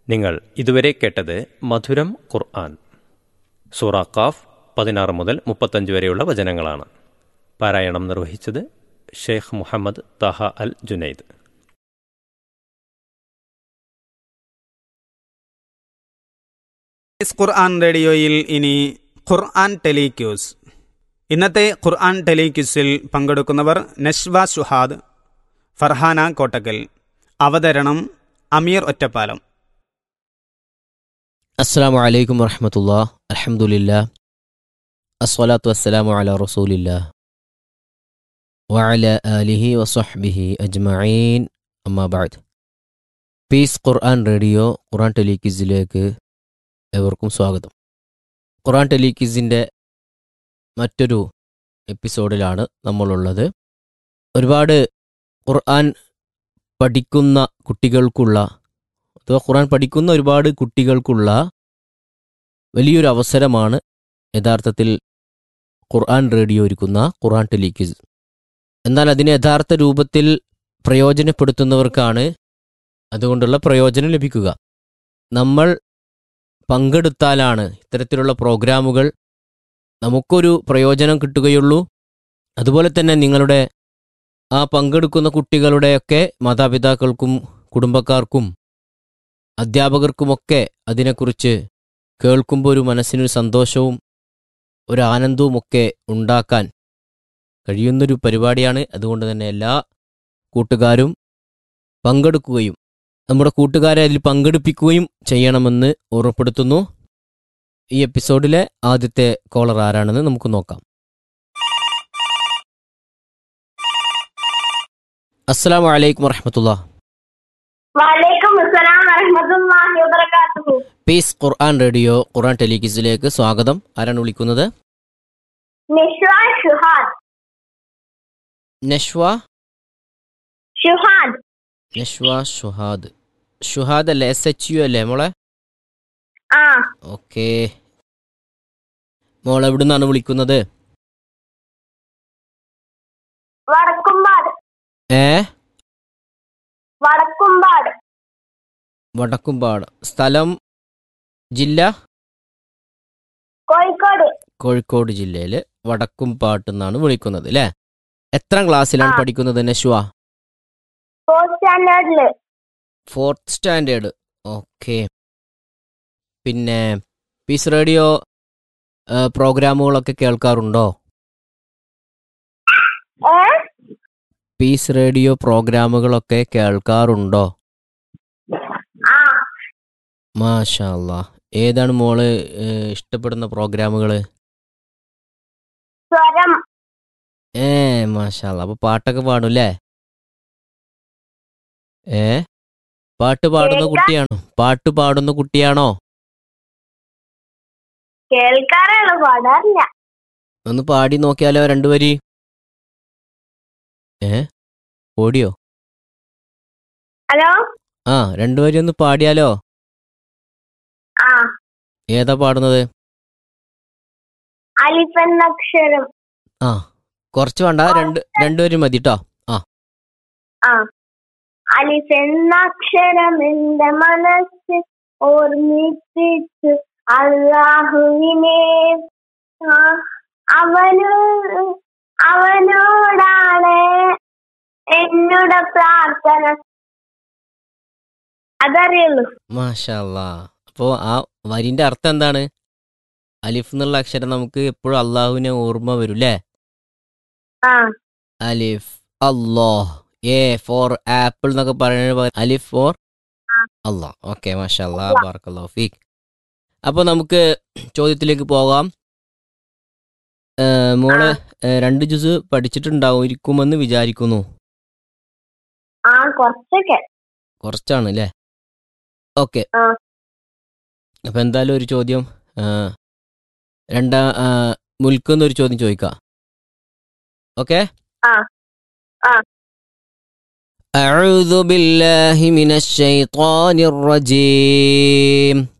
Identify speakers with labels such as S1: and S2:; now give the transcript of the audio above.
S1: നിങ്ങൾ ഇതുവരെ കേട്ടത് മധുരം ഖുർആൻ സൂറ ഖാഫ് പതിനാറ് മുതൽ മുപ്പത്തഞ്ച് വരെയുള്ള വചനങ്ങളാണ് പാരായണം നിർവഹിച്ചത് Sheikh Muhammad Taha Al Junaid
S2: ഇസ് ഖുർആൻ റേഡിയോയിൽ ഇനി ഖുർആൻ ടെലിക്യൂസ് ഇന്നത്തെ ഖുർആൻ ടെലിക്യൂസിൽ പങ്കെടുക്കുന്നവർ നഷ്വ സുഹാദ് ഫർഹാന കോട്ടക്കൽ അവതരണം അമീർ ഒറ്റപ്പാലം
S3: അസ്സാം വലൈക്കും വറഹമത്തുള്ള അലഹമുല്ല അസ്വലാത്തു വസ്സലാമു അല റസൂലില്ല വഅല ആലിഹി വസ്വഹ്ബിഹി അജ്മഈൻ അമ്മാബാദ് പീസ് ഖുർആൻ റേഡിയോ ഖുർആൻ ടെലിക്വിസിലേക്ക് ഏവർക്കും സ്വാഗതം ഖുർആൻ ടെലിക്വിസിൻ്റെ മറ്റൊരു എപ്പിസോഡിലാണ് നമ്മളുള്ളത് ഒരുപാട് ഖുർആൻ പഠിക്കുന്ന കുട്ടികൾക്കുള്ള അഥവാ ഖുർആൻ പഠിക്കുന്ന ഒരുപാട് കുട്ടികൾക്കുള്ള വലിയൊരു അവസരമാണ് യഥാർത്ഥത്തിൽ ഖുർആൻ റേഡിയോ ഒരുക്കുന്ന ഖുർആൻ ടെലിക്വിസ് എന്നാൽ അതിനെ യഥാർത്ഥ രൂപത്തിൽ പ്രയോജനപ്പെടുത്തുന്നവർക്കാണ് അതുകൊണ്ടുള്ള പ്രയോജനം ലഭിക്കുക നമ്മൾ പങ്കെടുത്താലാണ് ഇത്തരത്തിലുള്ള പ്രോഗ്രാമുകൾ നമുക്കൊരു പ്രയോജനം കിട്ടുകയുള്ളൂ അതുപോലെ തന്നെ നിങ്ങളുടെ ആ പങ്കെടുക്കുന്ന കുട്ടികളുടെയൊക്കെ മാതാപിതാക്കൾക്കും കുടുംബക്കാർക്കും അധ്യാപകർക്കുമൊക്കെ അതിനെക്കുറിച്ച് കേൾക്കുമ്പോൾ ഒരു മനസ്സിനൊരു സന്തോഷവും ഒരു ആനന്ദവുമൊക്കെ ഉണ്ടാക്കാൻ കഴിയുന്നൊരു പരിപാടിയാണ് അതുകൊണ്ട് തന്നെ എല്ലാ കൂട്ടുകാരും പങ്കെടുക്കുകയും നമ്മുടെ കൂട്ടുകാരെ അതിൽ പങ്കെടുപ്പിക്കുകയും ചെയ്യണമെന്ന് ഓർമ്മപ്പെടുത്തുന്നു ഈ എപ്പിസോഡിലെ ആദ്യത്തെ കോളർ ആരാണെന്ന് നമുക്ക് നോക്കാം അസ്സാം വലൈക്കും വറഹമത്തുള്ള
S4: വലൈക്കും അസ്സലാം വറഹ്മത്തുള്ളാഹി വബറകാതുഹു
S3: പീസ് ഖുർആൻ റേഡിയോ ഖുർആൻ ടെലിക്വിസിലേക്ക് സ്വാഗതം ആരാണ് വിളിക്കുന്നത്
S4: നിഷ്വ ഷുഹാദ്
S3: നഷ്വ
S4: ഷുഹാദ്
S3: നഷ്വ ഷുഹാദ് ഷുഹാദ് അല്ലേ എസ് എച്ച് യു അല്ലേ മോളെ
S4: ആ
S3: ഓക്കെ മോൾ എവിടെ നിന്നാണ് വിളിക്കുന്നത്
S4: വടക്കുംപാട്
S3: ഏ
S4: വടക്കുംപാട്
S3: വടക്കുംപാട് സ്ഥലം ജില്ല
S4: കോഴിക്കോട്
S3: കോഴിക്കോട് ജില്ലയിൽ വടക്കുംപാട്ട് എന്നാണ് വിളിക്കുന്നത് അല്ലേ എത്രാം ക്ലാസ്സിലാണ്
S4: ആ.
S3: പഠിക്കുന്നത് നഷ്വ
S4: ഫോർത്ത് സ്റ്റാൻഡേർഡില്
S3: ഫോർത്ത് സ്റ്റാൻഡേർഡ് ഓക്കെ പിന്നെ പീസ് റേഡിയോ ഏ, പ്രോഗ്രാമുകളൊക്കെ കേൾക്കാറുണ്ടോ
S4: ഏ
S3: പീസ് റേഡിയോ പ്രോഗ്രാമുകളൊക്കെ കേൾക്കാറുണ്ടോ
S4: ആ
S3: മാഷാ അല്ലാ ഏതാണ് മോള് ഏ, ഇഷ്ടപ്പെടുന്ന പ്രോഗ്രാമുകൾ
S4: സ്വരം
S3: ഏ മാഷാ അല്ലാ അപ്പൊ പാട്ടൊക്കെ പാടും അല്ലേ ഏ പാട്ട് പാടുന്ന
S4: കേൾക്കാം.
S3: കുട്ടിയാണോ പാട്ട് പാടുന്ന കുട്ടിയാണോ
S4: കേൾക്കാറുള്ള പാടാറില്ല
S3: ഒന്ന് പാടി നോക്കിയാലോ രണ്ടുപേരി ഏ ഓടിയോ
S4: ഹലോ
S3: ആ രണ്ടുപേരും ഒന്ന് പാടിയാലോ
S4: ആ
S3: ഏതാ പാടുന്നത്
S4: അലിഫ് എന്ന അക്ഷരം
S3: ആ കുറച്ച് വേണ്ട രണ്ട് രണ്ടുപേരും മതി കേട്ടോ ആ
S4: ആ അലിഫ് എന്ന അക്ഷരം എന്റെ മനസ്സ് ഓർമ്മിപ്പിച്ചു അള്ളാഹുവിനെ ആ, അവനു അവനോടാണ് എന്നോട് പ്രാർത്ഥന അതറിയുള്ളൂ
S3: മാഷാ അല്ലാ അപ്പോൾ ആ വരിന്റെ അർത്ഥം എന്താണ് അലിഫ് എന്നുള്ള അക്ഷരം നമുക്ക് എപ്പോഴും അള്ളാഹുവിനെ ഓർമ്മ വരും അല്ലേ
S4: ആ
S3: അലിഫ് അല്ലാഹ് എ ഫോർ ആപ്പിൾ എന്നൊക്കെ പറയുന്നത് പോലെ അലിഫ് ഫോർ അള്ളാഹ് ഓക്കെ മാഷാ അല്ലാ ബാർക്കല്ലാഹു ഫീക്ക് അപ്പോൾ നമുക്ക് ചോദ്യത്തിലേക്ക് പോകാം ഏ, മോള് ഏ, രണ്ട് ജ്യൂസ് പഠിച്ചിട്ടുണ്ടാവും ഇരിക്കുമെന്ന് വിചാരിക്കുന്നു
S4: ആ കുറച്ചൊക്കെ
S3: കുറച്ചാണ് അല്ലേ ഓക്കെ
S4: ആ.
S3: അപ്പൊ എന്തായാലും ഒരു ചോദ്യം ആ, രണ്ടാ ആ, മുൽക്കുന്നൊരു ചോദ്യം ചോദിക്കാം ഓക്കെ
S4: ആ. ആ.
S3: أعوذ بالله من الشيطان الرجيم